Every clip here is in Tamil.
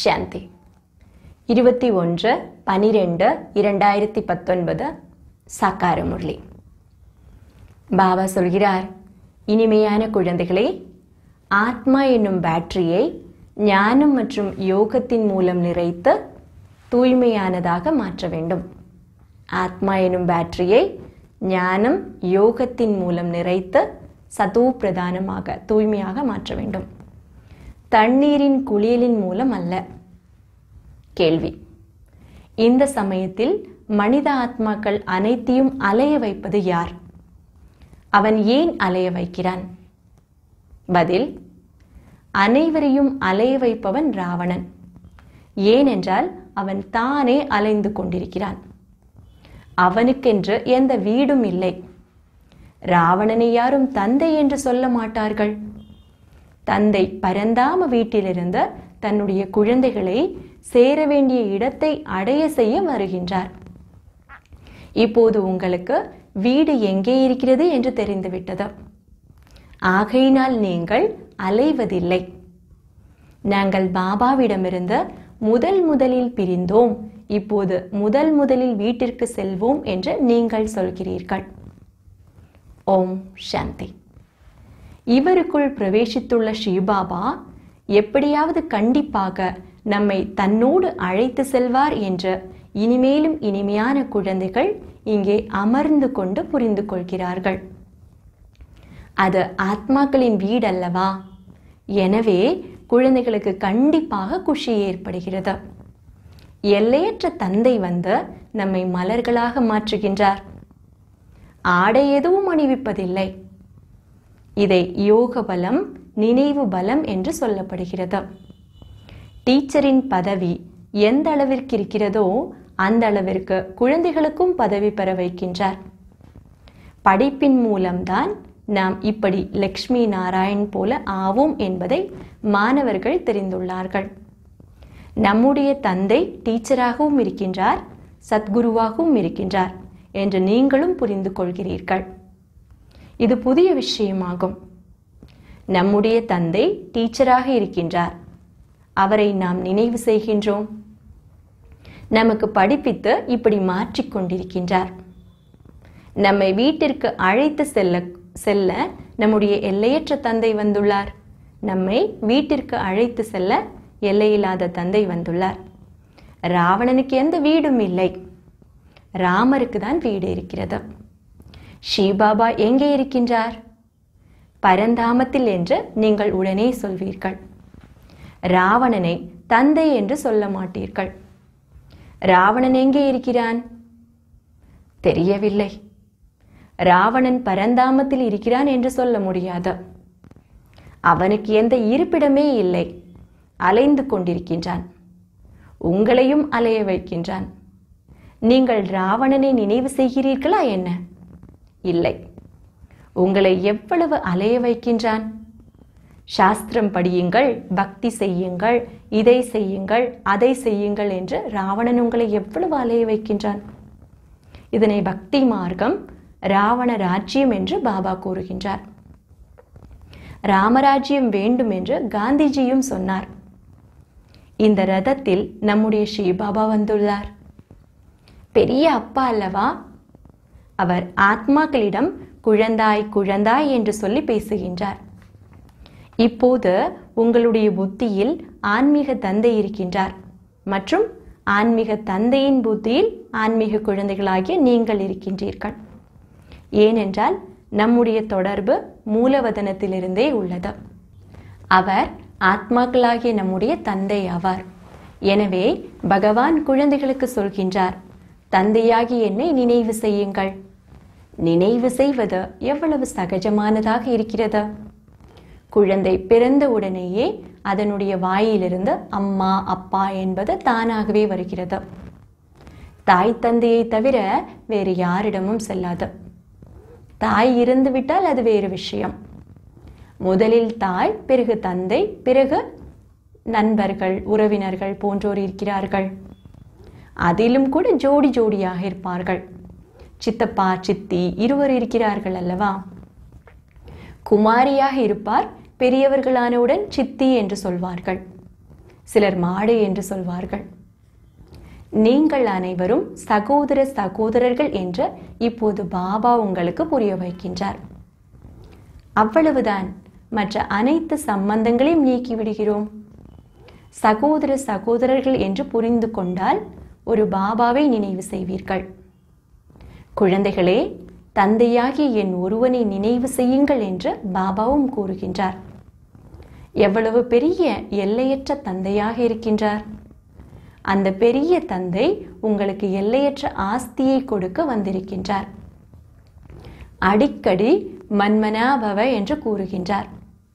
சாந்தி இருபத்தி ஒன்று பனிரெண்டு இரண்டாயிரத்தி பத்தொன்பது சாக்கார முரளி பாபா சொல்கிறார் இனிமையான குழந்தைகளே ஆத்மா என்னும் பேட்டரியை ஞானம் மற்றும் யோகத்தின் மூலம் நிறைத்து தூய்மையானதாக மாற்ற வேண்டும் ஆத்மா எனும் பேட்டரியை ஞானம் யோகத்தின் மூலம் நிறைத்து சதோ பிரதானமாக தூய்மையாக மாற்ற வேண்டும் தண்ணீரின் குளியலின் மூலம் அல்ல கேள்வி இந்த சமயத்தில் மனித ஆத்மாக்கள் அனைத்தையும் அலைய வைப்பது யார் அவன் ஏன் அலைய வைக்கிறான் பதில் அனைவரையும் அலைய வைப்பவன் ராவணன் ஏனென்றால் அவன் தானே அலைந்து கொண்டிருக்கிறான் அவனுக்கென்று எந்த வீடும் இல்லை ராவணனை யாரும் தந்தை என்று சொல்ல மாட்டார்கள் தந்தை பரந்தாம வீட்டிலிருந்து தன்னுடைய குழந்தைகளை சேர வேண்டிய இடத்தை அடைய செய்ய வருகின்றார் இப்போது உங்களுக்கு வீடு எங்கே இருக்கிறது என்று தெரிந்துவிட்டது ஆகையினால் நீங்கள் அலைவதில்லை நாங்கள் பாபாவிடமிருந்து முதல் முதலில் பிரிந்தோம் இப்போது முதல் முதலில் வீட்டிற்கு செல்வோம் என்று நீங்கள் சொல்கிறீர்கள் ஓம் சாந்தி இவருக்குள் பிரவேசித்துள்ள ஸ்ரீபாபா எப்படியாவது கண்டிப்பாக நம்மை தன்னோடு அழைத்து செல்வார் என்று இனிமேலும் இனிமையான குழந்தைகள் இங்கே அமர்ந்து கொண்டு புரிந்து கொள்கிறார்கள் அது ஆத்மாக்களின் வீடல்லவா எனவே குழந்தைகளுக்கு கண்டிப்பாக குஷி ஏற்படுகிறது எல்லையற்ற தந்தை வந்து நம்மை மலர்களாக மாற்றுகின்றார் ஆடை எதுவும் அணிவிப்பதில்லை இதை யோக பலம் நினைவு பலம் என்று சொல்லப்படுகிறது டீச்சரின் பதவி எந்த அளவிற்கு இருக்கிறதோ அந்த அளவிற்கு குழந்தைகளுக்கும் பதவி பெற வைக்கின்றார் படிப்பின் மூலம்தான் நாம் இப்படி லக்ஷ்மி நாராயண் போல ஆவோம் என்பதை மாணவர்கள் தெரிந்துள்ளார்கள் நம்முடைய தந்தை டீச்சராகவும் இருக்கின்றார் சத்குருவாகவும் இருக்கின்றார் என்று நீங்களும் புரிந்து கொள்கிறீர்கள் இது புதிய விஷயமாகும் நம்முடைய தந்தை டீச்சராக இருக்கின்றார் அவரை நாம் நினைவு செய்கின்றோம் நமக்கு படிப்பித்து இப்படி மாற்றிக்கொண்டிருக்கின்றார் நம்மை வீட்டிற்கு அழைத்து செல்ல செல்ல நம்முடைய எல்லையற்ற தந்தை வந்துள்ளார் நம்மை வீட்டிற்கு அழைத்து செல்ல எல்லையில்லாத தந்தை வந்துள்ளார் ராவணனுக்கு எந்த வீடும் இல்லை ராமருக்கு தான் வீடு இருக்கிறது ஸ்ரீபாபா எங்கே இருக்கின்றார் பரந்தாமத்தில் என்று நீங்கள் உடனே சொல்வீர்கள் ராவணனை தந்தை என்று சொல்ல மாட்டீர்கள் ராவணன் எங்கே இருக்கிறான் தெரியவில்லை ராவணன் பரந்தாமத்தில் இருக்கிறான் என்று சொல்ல முடியாது அவனுக்கு எந்த இருப்பிடமே இல்லை அலைந்து கொண்டிருக்கின்றான் உங்களையும் அலைய வைக்கின்றான் நீங்கள் ராவணனை நினைவு செய்கிறீர்களா என்ன இல்லை உங்களை எவ்வளவு அலைய வைக்கின்றான் சாஸ்திரம் படியுங்கள் பக்தி செய்யுங்கள் இதை செய்யுங்கள் அதை செய்யுங்கள் என்று ராவணன் உங்களை எவ்வளவு அலைய வைக்கின்றான் இதனை பக்தி மார்க்கம் ராவண ராஜ்யம் என்று பாபா கூறுகின்றார் ராமராஜ்யம் வேண்டும் என்று காந்திஜியும் சொன்னார் இந்த ரதத்தில் நம்முடைய ஸ்ரீபாபா வந்துள்ளார் பெரிய அப்பா அல்லவா அவர் ஆத்மாக்களிடம் குழந்தாய் குழந்தாய் என்று சொல்லி பேசுகின்றார் இப்போது உங்களுடைய புத்தியில் ஆன்மீக தந்தை இருக்கின்றார் மற்றும் ஆன்மீக தந்தையின் புத்தியில் ஆன்மீக குழந்தைகளாகிய நீங்கள் இருக்கின்றீர்கள் ஏனென்றால் நம்முடைய தொடர்பு மூலவதனத்திலிருந்தே உள்ளது அவர் ஆத்மாக்களாகிய நம்முடைய தந்தை ஆவார் எனவே பகவான் குழந்தைகளுக்கு சொல்கின்றார் தந்தையாகி என்னை நினைவு செய்யுங்கள் நினைவு செய்வது எவ்வளவு சகஜமானதாக இருக்கிறது குழந்தை பிறந்த உடனேயே அதனுடைய வாயிலிருந்து அம்மா அப்பா என்பது தானாகவே வருகிறது தாய் தந்தையை தவிர வேறு யாரிடமும் செல்லாது தாய் இருந்து விட்டால் அது வேறு விஷயம் முதலில் தாய் பிறகு தந்தை பிறகு நண்பர்கள் உறவினர்கள் போன்றோர் இருக்கிறார்கள் அதிலும் கூட ஜோடி ஜோடியாக இருப்பார்கள் சித்தப்பா சித்தி இருவர் இருக்கிறார்கள் அல்லவா குமாரியாக இருப்பார் பெரியவர்களானவுடன் சித்தி என்று சொல்வார்கள் சிலர் மாடு என்று சொல்வார்கள் நீங்கள் அனைவரும் சகோதர சகோதரர்கள் என்று இப்போது பாபா உங்களுக்கு புரிய வைக்கின்றார் அவ்வளவுதான் மற்ற அனைத்து சம்பந்தங்களையும் நீக்கிவிடுகிறோம் சகோதர சகோதரர்கள் என்று புரிந்து கொண்டால் ஒரு பாபாவை நினைவு செய்வீர்கள் குழந்தைகளே தந்தையாகிய என் ஒருவனை நினைவு செய்யுங்கள் என்று பாபாவும் கூறுகின்றார் எவ்வளவு பெரிய எல்லையற்ற தந்தையாக இருக்கின்றார் அந்த பெரிய தந்தை உங்களுக்கு எல்லையற்ற ஆஸ்தியை கொடுக்க வந்திருக்கின்றார் அடிக்கடி மன்மனாபவ என்று கூறுகின்றார்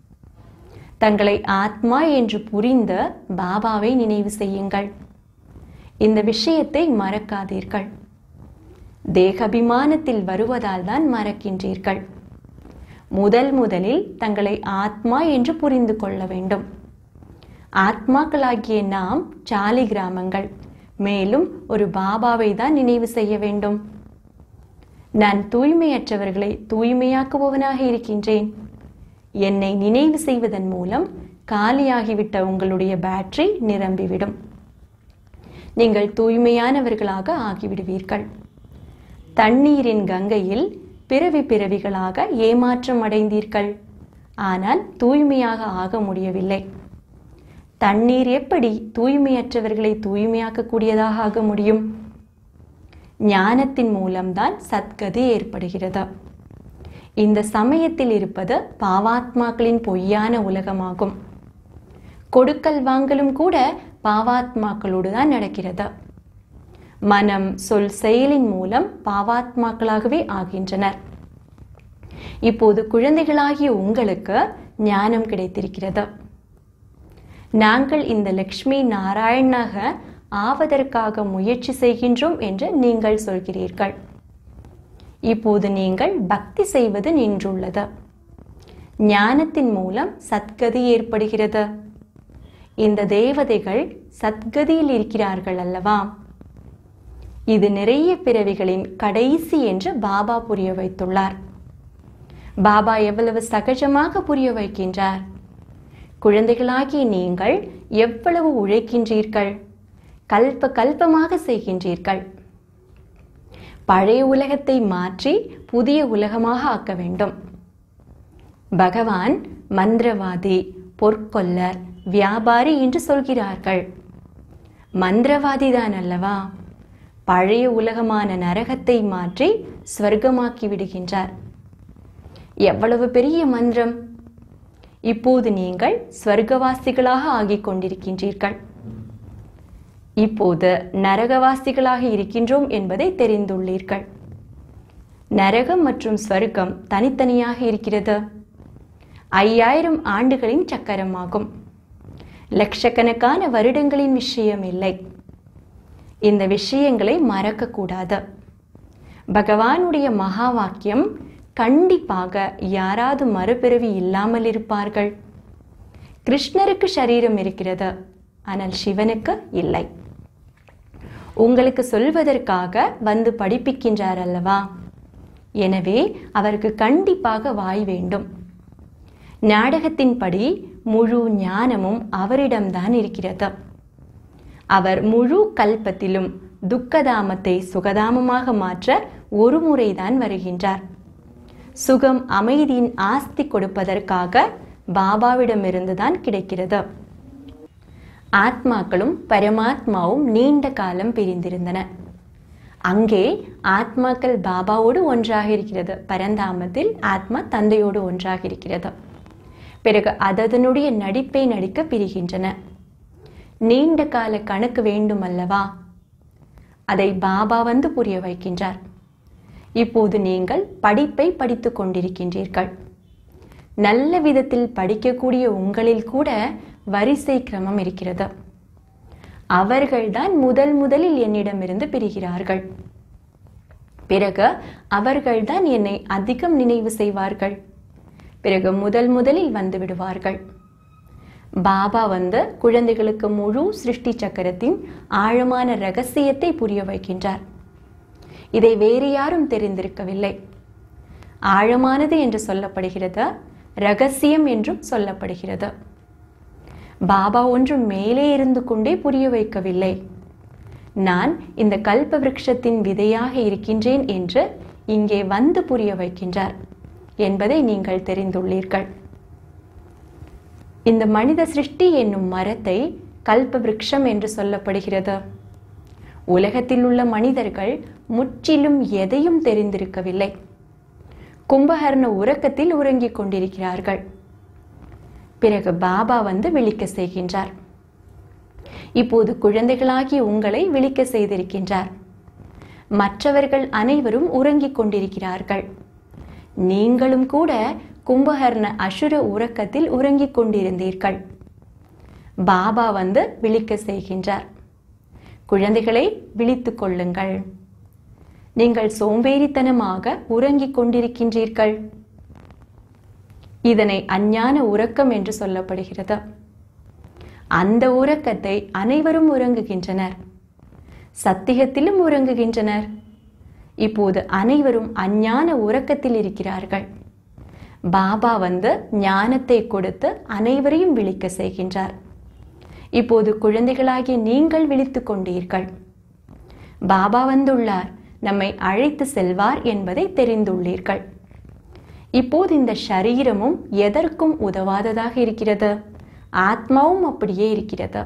தங்களை ஆத்மா என்று புரிந்த பாபாவை நினைவு செய்யுங்கள் இந்த விஷயத்தை மறக்காதீர்கள் தேகாபிமானத்தில் வருவதால் தான் மறக்கின்றீர்கள் முதல் முதலில் தங்களை ஆத்மா என்று புரிந்து கொள்ள வேண்டும் ஆத்மாக்களாகிய நாம் சாலி கிராமங்கள் மேலும் ஒரு பாபாவை தான் நினைவு செய்ய வேண்டும் நான் தூய்மையற்றவர்களை தூய்மையாக்குபவனாக இருக்கின்றேன் என்னை நினைவு செய்வதன் மூலம் காலியாகிவிட்ட உங்களுடைய பேட்டரி நிரம்பிவிடும் நீங்கள் தூய்மையானவர்களாக ஆகிவிடுவீர்கள் தண்ணீரின் கங்கையில் பிறவி பிறவிகளாக ஏமாற்றம் அடைந்தீர்கள் ஆனால் தூய்மையாக ஆக முடியவில்லை தண்ணீர் எப்படி தூய்மையற்றவர்களை தூய்மையாக்கக்கூடியதாக ஆக முடியும் ஞானத்தின் மூலம்தான் சத்கதி ஏற்படுகிறது இந்த சமயத்தில் இருப்பது பாவாத்மாக்களின் பொய்யான உலகமாகும் கொடுக்கல் வாங்கலும் கூட பாவாத்மாக்களோடு தான் நடக்கிறது மனம் சொல் செயலின் மூலம் பாவாத்மாக்களாகவே ஆகின்றனர் இப்போது குழந்தைகளாகிய உங்களுக்கு ஞானம் கிடைத்திருக்கிறது நாங்கள் இந்த லக்ஷ்மி நாராயணாக ஆவதற்காக முயற்சி செய்கின்றோம் என்று நீங்கள் சொல்கிறீர்கள் இப்போது நீங்கள் பக்தி செய்வது நின்றுள்ளது ஞானத்தின் மூலம் சத்கதி ஏற்படுகிறது இந்த தேவதைகள் சத்கதியில் இருக்கிறார்கள் அல்லவா இது நிறைய பிறவிகளின் கடைசி என்று பாபா புரிய வைத்துள்ளார் பாபா எவ்வளவு சகஜமாக புரிய வைக்கின்றார் குழந்தைகளாகிய நீங்கள் எவ்வளவு உழைக்கின்றீர்கள் கல்ப கல்பமாக செய்கின்றீர்கள் பழைய உலகத்தை மாற்றி புதிய உலகமாக ஆக்க வேண்டும் பகவான் மந்திரவாதி பொற்கொல்லர் வியாபாரி என்று சொல்கிறார்கள் மந்திரவாதி தான் அல்லவா பழைய உலகமான நரகத்தை மாற்றி ஸ்வர்க்கமாக்கி விடுகின்றார் எவ்வளவு பெரிய மந்திரம் இப்போது நீங்கள் ஸ்வர்க்கவாசிகளாக ஆகிக் கொண்டிருக்கின்றீர்கள் இப்போது நரகவாசிகளாக இருக்கின்றோம் என்பதை தெரிந்துள்ளீர்கள் நரகம் மற்றும் ஸ்வர்க்கம் தனித்தனியாக இருக்கிறது ஐயாயிரம் ஆண்டுகளின் சக்கரமாகும் லட்சக்கணக்கான வருடங்களின் விஷயம் இல்லை இந்த விஷயங்களை மறக்கக்கூடாது பகவானுடைய மகா வாக்கியம் கண்டிப்பாக யாராவது மறுபிறவி இல்லாமல் இருப்பார்கள் கிருஷ்ணருக்கு சரீரம் இருக்கிறது ஆனால் சிவனுக்கு இல்லை உங்களுக்கு சொல்வதற்காக வந்து படிப்பிக்கின்றார் அல்லவா எனவே அவருக்கு கண்டிப்பாக வாய் வேண்டும் நாடகத்தின்படி முழு ஞானமும் அவரிடம்தான் இருக்கிறது அவர் முழு கல்பத்திலும் துக்கதாமத்தை சுகதாமமாக மாற்ற ஒரு முறைதான் வருகின்றார் சுகம் அமைதியின் ஆஸ்தி கொடுப்பதற்காக பாபாவிடமிருந்து தான் கிடைக்கிறது ஆத்மாக்களும் பரமாத்மாவும் நீண்ட காலம் பிரிந்திருந்தன அங்கே ஆத்மாக்கள் பாபாவோடு ஒன்றாக இருக்கிறது பரந்தாமத்தில் ஆத்மா தந்தையோடு ஒன்றாக இருக்கிறது பிறகு அதனுடைய நடிப்பை நடிக்க பிரிகின்றன நீண்ட கால கணக்கு வேண்டும் அல்லவா அதை பாபா வந்து புரிய வைக்கின்றார் இப்போது நீங்கள் படிப்பை படித்துக் கொண்டிருக்கின்றீர்கள் நல்ல விதத்தில் படிக்கக்கூடிய உங்களில் கூட வரிசை கிரமம் இருக்கிறது அவர்கள்தான் முதல் முதலில் என்னிடமிருந்து பிரிகிறார்கள் பிறகு அவர்கள்தான் என்னை அதிகம் நினைவு செய்வார்கள் பிறகு முதல் முதலில் வந்து விடுவார்கள் பாபா வந்து குழந்தைகளுக்கு முழு சிருஷ்டி சக்கரத்தின் ஆழமான ரகசியத்தை புரிய வைக்கின்றார் இதை வேறு யாரும் தெரிந்திருக்கவில்லை ஆழமானது என்று சொல்லப்படுகிறது ரகசியம் என்றும் சொல்லப்படுகிறது பாபா ஒன்றும் மேலே இருந்து கொண்டே புரிய வைக்கவில்லை நான் இந்த கல்ப விருட்சத்தின் விதையாக இருக்கின்றேன் என்று இங்கே வந்து புரிய வைக்கின்றார் என்பதை நீங்கள் தெரிந்துள்ளீர்கள் இந்த மனித சிருஷ்டி என்னும் மரத்தை கல்ப விருட்சம் என்று சொல்லப்படுகிறது உலகத்தில் உள்ள மனிதர்கள் முற்றிலும் எதையும் தெரிந்திருக்கவில்லை கும்பகர்ண உறக்கத்தில் உறங்கிக் கொண்டிருக்கிறார்கள் பிறகு பாபா வந்து விழிக்க செய்கின்றார் இப்போது குழந்தைகளாகி உங்களை விழிக்க செய்திருக்கின்றார் மற்றவர்கள் அனைவரும் உறங்கிக் கொண்டிருக்கிறார்கள் நீங்களும் கூட கும்பகர்ண அசுர உறக்கத்தில் உறங்கிக் கொண்டிருந்தீர்கள் பாபா வந்து விழிக்க செய்கின்றார் குழந்தைகளை விழித்துக் கொள்ளுங்கள் நீங்கள் சோம்பேறித்தனமாக உறங்கிக் கொண்டிருக்கின்றீர்கள் இதனை அஞ்ஞான உறக்கம் என்று சொல்லப்படுகிறது அந்த உறக்கத்தை அனைவரும் உறங்குகின்றனர் சத்தியத்திலும் உறங்குகின்றனர் இப்போது அனைவரும் அஞ்ஞான உறக்கத்தில் இருக்கிறார்கள் பாபா வந்து ஞானத்தை கொடுத்து அனைவரையும் விழிக்க செய்கின்றார் இப்போது குழந்தைகளாகிய நீங்கள் விழித்துக் கொண்டீர்கள் பாபா வந்துள்ளார் நம்மை அழைத்து செல்வார் என்பதை தெரிந்துள்ளீர்கள் இப்போது இந்த சரீரமும் எதற்கும் உதவாததாக இருக்கிறது ஆத்மாவும் அப்படியே இருக்கிறது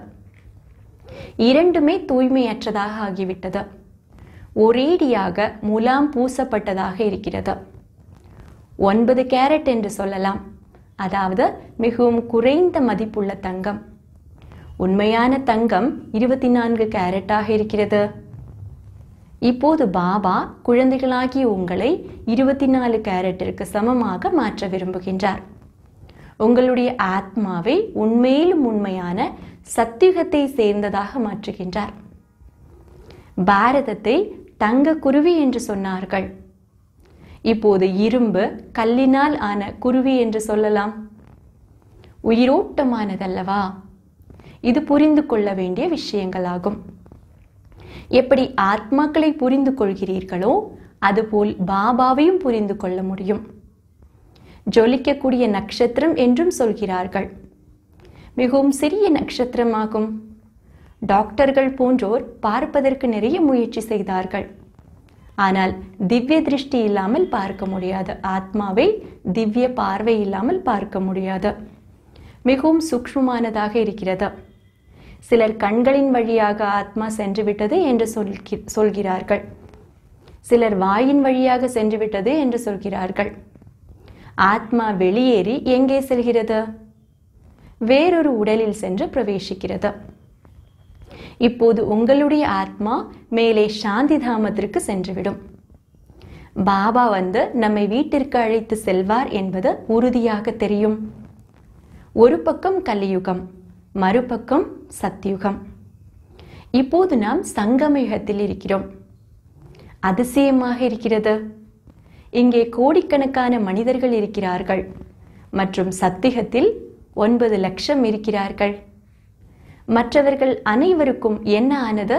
இரண்டுமே தூய்மையற்றதாக ஆகிவிட்டது ஒரேடியாக முலாம் பூசப்பட்டதாக இருக்கிறது ஒன்பது கேரட் என்று சொல்லலாம் அதாவது மிகவும் குறைந்த மதிப்புள்ள தங்கம் உண்மையான தங்கம் இருபத்தி நான்கு கேரட்டாக இருக்கிறது இப்போது பாபா குழந்தைகளாகிய உங்களை இருபத்தி நாலு கேரட்டிற்கு சமமாக மாற்ற விரும்புகின்றார் உங்களுடைய ஆத்மாவை உண்மையிலும் உண்மையான சத்தியுகத்தை சேர்ந்ததாக மாற்றுகின்றார் பாரதத்தை தங்க குருவி என்று சொன்னார்கள் இப்போது இரும்பு கல்லினால் ஆன குருவி என்று சொல்லலாம் உயிரோட்டமானதல்லவா இது புரிந்து கொள்ள வேண்டிய விஷயங்களாகும் எப்படி ஆத்மாக்களை புரிந்து கொள்கிறீர்களோ அதுபோல் பாபாவையும் புரிந்து கொள்ள முடியும் ஜொலிக்கக்கூடிய நட்சத்திரம் என்றும் சொல்கிறார்கள் மிகவும் சிறிய நட்சத்திரமாகும் டாக்டர்கள் போன்றோர் பார்ப்பதற்கு நிறைய முயற்சி செய்தார்கள் ஆனால் திவ்ய திருஷ்டி இல்லாமல் பார்க்க முடியாது ஆத்மாவை திவ்ய பார்வை இல்லாமல் பார்க்க முடியாது மிகவும் சூக்ஷ்மமானதாக இருக்கிறது சிலர் கண்களின் வழியாக ஆத்மா சென்று விட்டது என்று சொல்கி சொல்கிறார்கள் சிலர் வாயின் வழியாக சென்று விட்டது என்று சொல்கிறார்கள் ஆத்மா வெளியேறி எங்கே செல்கிறது வேறொரு உடலில் சென்று பிரவேசிக்கிறது இப்போது உங்களுடைய ஆத்மா மேலே சாந்தி தாமத்திற்கு சென்றுவிடும் பாபா வந்து நம்மை வீட்டிற்கு அழைத்து செல்வார் என்பது உறுதியாக தெரியும் ஒரு பக்கம் கலியுகம் மறுபக்கம் சத்யுகம் இப்போது நாம் சங்கமயுகத்தில் இருக்கிறோம் அதிசயமாக இருக்கிறது இங்கே கோடிக்கணக்கான மனிதர்கள் இருக்கிறார்கள் மற்றும் சத்தியத்தில் ஒன்பது லட்சம் இருக்கிறார்கள் மற்றவர்கள் அனைவருக்கும் என்ன ஆனது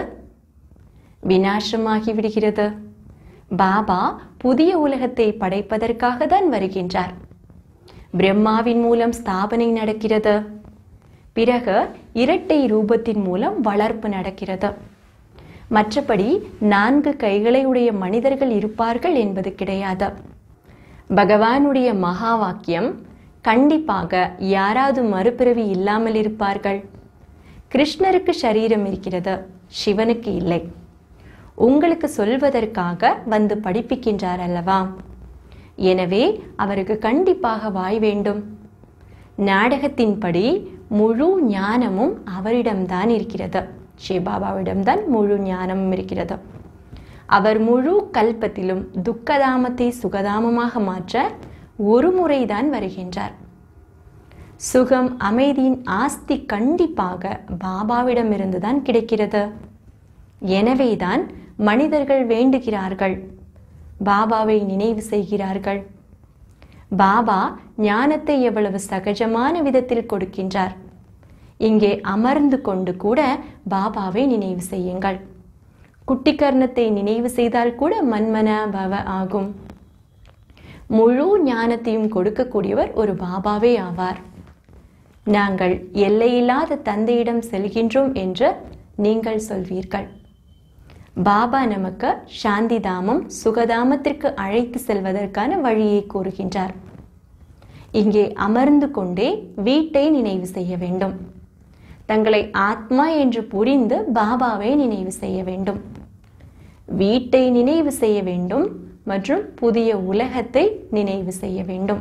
வினாசமாகி விடுகிறது பாபா புதிய உலகத்தை படைப்பதற்காக தான் வருகின்றார் பிரம்மாவின் மூலம் ஸ்தாபனை நடக்கிறது பிறகு இரட்டை ரூபத்தின் மூலம் வளர்ப்பு நடக்கிறது மற்றபடி நான்கு கைகளை உடைய மனிதர்கள் இருப்பார்கள் என்பது கிடையாது பகவானுடைய மகா வாக்கியம் கண்டிப்பாக யாராவது மறுபிறவி இல்லாமல் இருப்பார்கள் கிருஷ்ணருக்கு சரீரம் இருக்கிறது சிவனுக்கு இல்லை உங்களுக்கு சொல்வதற்காக வந்து படிப்பிக்கின்றார் அல்லவா எனவே அவருக்கு கண்டிப்பாக வாய் வேண்டும் நாடகத்தின்படி முழு ஞானமும் அவரிடம்தான் இருக்கிறது சிவபாபாவிடம்தான் முழு ஞானமும் இருக்கிறது அவர் முழு கல்பத்திலும் துக்கதாமத்தை சுகதாமமாக மாற்ற ஒரு முறைதான் வருகின்றார் சுகம் அமைதியின் ஆஸ்தி கண்டிப்பாக பாபாவிடமிருந்து தான் கிடைக்கிறது எனவேதான் மனிதர்கள் வேண்டுகிறார்கள் பாபாவை நினைவு செய்கிறார்கள் பாபா ஞானத்தை எவ்வளவு சகஜமான விதத்தில் கொடுக்கின்றார் இங்கே அமர்ந்து கொண்டு கூட பாபாவை நினைவு செய்யுங்கள் குட்டிக்கர்ணத்தை நினைவு செய்தால் கூட மன்மன பவ ஆகும் முழு ஞானத்தையும் கொடுக்கக்கூடியவர் ஒரு பாபாவே ஆவார் நாங்கள் எல்லையில்லாத தந்தையிடம் செல்கின்றோம் என்று நீங்கள் சொல்வீர்கள் பாபா நமக்கு சாந்திதாமம் சுகதாமத்திற்கு அழைத்து செல்வதற்கான வழியை கூறுகின்றார் இங்கே அமர்ந்து கொண்டே வீட்டை நினைவு செய்ய வேண்டும் தங்களை ஆத்மா என்று புரிந்து பாபாவை நினைவு செய்ய வேண்டும் வீட்டை நினைவு செய்ய வேண்டும் மற்றும் புதிய உலகத்தை நினைவு செய்ய வேண்டும்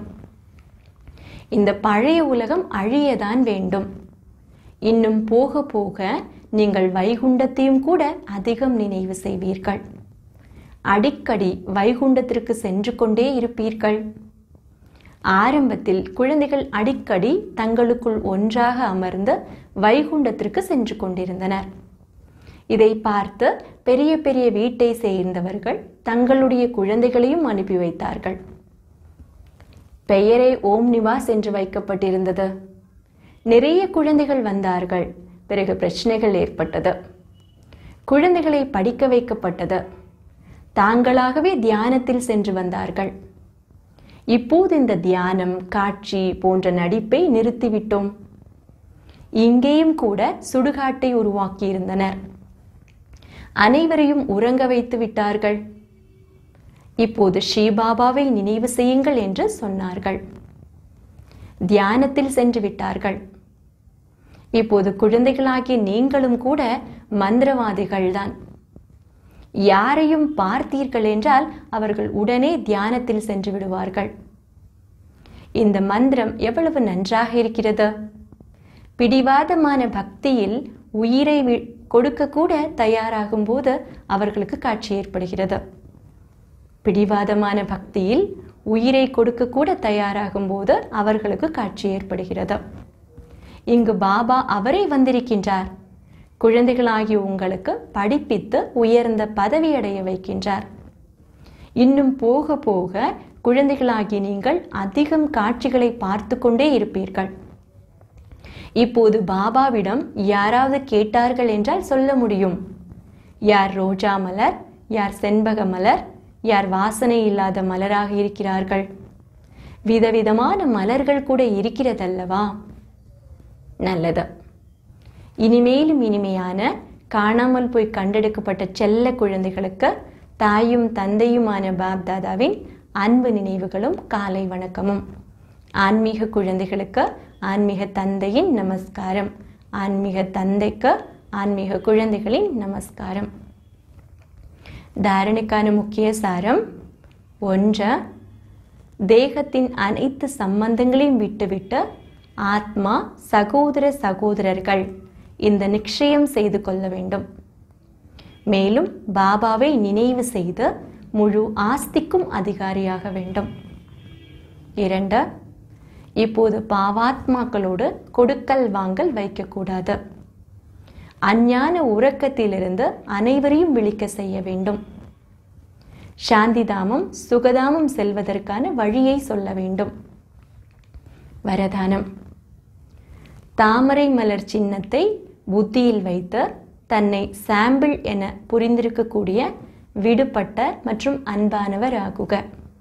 இந்த பழைய உலகம் அழியதான் வேண்டும் இன்னும் போக போக நீங்கள் வைகுண்டத்தையும் கூட அதிகம் நினைவு செய்வீர்கள் அடிக்கடி வைகுண்டத்திற்கு சென்று கொண்டே இருப்பீர்கள் ஆரம்பத்தில் குழந்தைகள் அடிக்கடி தங்களுக்குள் ஒன்றாக அமர்ந்து வைகுண்டத்திற்கு சென்று கொண்டிருந்தனர் இதை பார்த்து பெரிய பெரிய வீட்டை சேர்ந்தவர்கள் தங்களுடைய குழந்தைகளையும் அனுப்பி வைத்தார்கள் பெயரே ஓம் நிவாஸ் என்று வைக்கப்பட்டிருந்தது நிறைய குழந்தைகள் வந்தார்கள் பிறகு பிரச்சனைகள் ஏற்பட்டது குழந்தைகளை படிக்க வைக்கப்பட்டது தாங்களாகவே தியானத்தில் சென்று வந்தார்கள் இப்போது இந்த தியானம் காட்சி போன்ற நடிப்பை நிறுத்திவிட்டோம் இங்கேயும் கூட சுடுகாட்டை உருவாக்கியிருந்தனர் அனைவரையும் உறங்க வைத்து விட்டார்கள் இப்போது ஸ்ரீபாபாவை நினைவு செய்யுங்கள் என்று சொன்னார்கள் தியானத்தில் சென்று விட்டார்கள் இப்போது குழந்தைகளாகிய நீங்களும் கூட மந்திரவாதிகள்தான் யாரையும் பார்த்தீர்கள் என்றால் அவர்கள் உடனே தியானத்தில் சென்று விடுவார்கள் இந்த மந்திரம் எவ்வளவு நன்றாக இருக்கிறது பிடிவாதமான பக்தியில் உயிரை கொடுக்க கூட தயாராகும் போது அவர்களுக்கு காட்சி ஏற்படுகிறது பிடிவாதமான பக்தியில் உயிரை கொடுக்க கூட தயாராகும் போது அவர்களுக்கு காட்சி ஏற்படுகிறது இங்கு பாபா அவரே வந்திருக்கின்றார் குழந்தைகளாகிய உங்களுக்கு படிப்பித்து உயர்ந்த பதவி அடைய வைக்கின்றார் இன்னும் போக போக குழந்தைகளாகிய நீங்கள் அதிகம் காட்சிகளை பார்த்து கொண்டே இருப்பீர்கள் இப்போது பாபாவிடம் யாராவது கேட்டார்கள் என்றால் சொல்ல முடியும் யார் ரோஜா மலர் யார் செண்பக மலர் யார் வாசனை இல்லாத மலராக இருக்கிறார்கள் விதவிதமான மலர்கள் கூட இருக்கிறதல்லவா நல்லது இனிமேலும் இனிமையான காணாமல் போய் கண்டெடுக்கப்பட்ட செல்ல குழந்தைகளுக்கு தாயும் தந்தையுமான பாப் தாதாவின் அன்பு நினைவுகளும் காலை வணக்கமும் ஆன்மீக குழந்தைகளுக்கு ஆன்மீக தந்தையின் நமஸ்காரம் ஆன்மீக தந்தைக்கு ஆன்மீக குழந்தைகளின் நமஸ்காரம் தாரணைக்கான முக்கிய சாரம் ஒன்று தேகத்தின் அனைத்து சம்பந்தங்களையும் விட்டுவிட்டு ஆத்மா சகோதர சகோதரர்கள் இந்த நிச்சயம் செய்து கொள்ள வேண்டும் மேலும் பாபாவை நினைவு செய்து முழு ஆஸ்திக்கும் அதிகாரியாக வேண்டும் இரண்டு இப்போது பாவாத்மாக்களோடு கொடுக்கல் வாங்கல் வைக்கக்கூடாது அஞ்ஞான உறக்கத்திலிருந்து அனைவரையும் விழிக்க செய்ய வேண்டும் சாந்திதாமம் சுகதாமம் செல்வதற்கான வழியை சொல்ல வேண்டும் வரதானம் தாமரை மலர் சின்னத்தை புத்தியில் வைத்து தன்னை சாம்பிள் என புரிந்திருக்கக்கூடிய விடுபட்ட மற்றும் அன்பானவர் ஆகுக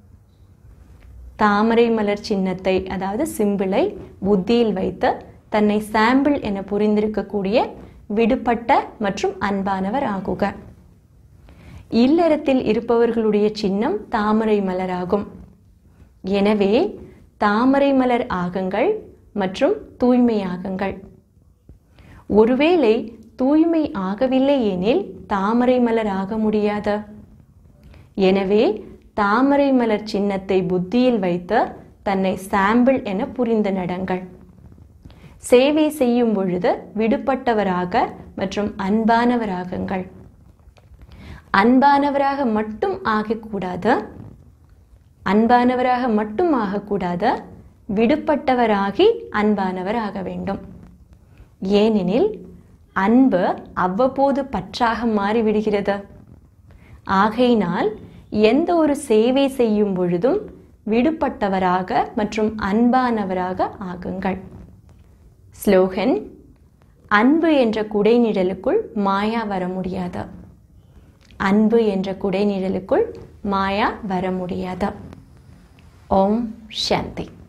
தாமரை மலர் சின்னத்தை அதாவது சிம்பிளை புத்தியில் வைத்து தன்னை சாம்பிள் என புரிந்திருக்கக்கூடிய விடுபட்ட மற்றும் அன்பானவர் ஆகுக இல்லறத்தில் இருப்பவர்களுடைய சின்னம் தாமரை மலராகும் எனவே தாமரை மலர் ஆகுங்கள் மற்றும் தூய்மையாகுங்கள் ஒருவேளை தூய்மை ஆகவில்லை எனில் தாமரை மலர் ஆக முடியாது எனவே தாமரை மலர் சின்னத்தை புத்தியில் வைத்து தன்னை சாம்பிள் என புரிந்து நடங்கள் சேவை செய்யும் பொழுது விடுபட்டவராக மற்றும் அன்பானவராகுங்கள் அன்பானவராக மட்டும் ஆகக்கூடாது அன்பானவராக மட்டும் ஆகக்கூடாது விடுபட்டவராகி அன்பானவர் ஆக வேண்டும் ஏனெனில் அன்பு அவ்வப்போது பற்றாக மாறிவிடுகிறது ஆகையினால் எந்த ஒரு சேவை செய்யும் பொழுதும் விடுபட்டவராக மற்றும் அன்பானவராக ஆகுங்கள் ஸ்லோகன் அன்பு என்ற குடைநிழலுக்குள் மாயா வர முடியாது அன்பு என்ற குடைநிழலுக்குள் மாயா வர முடியாது ஓம் சாந்தி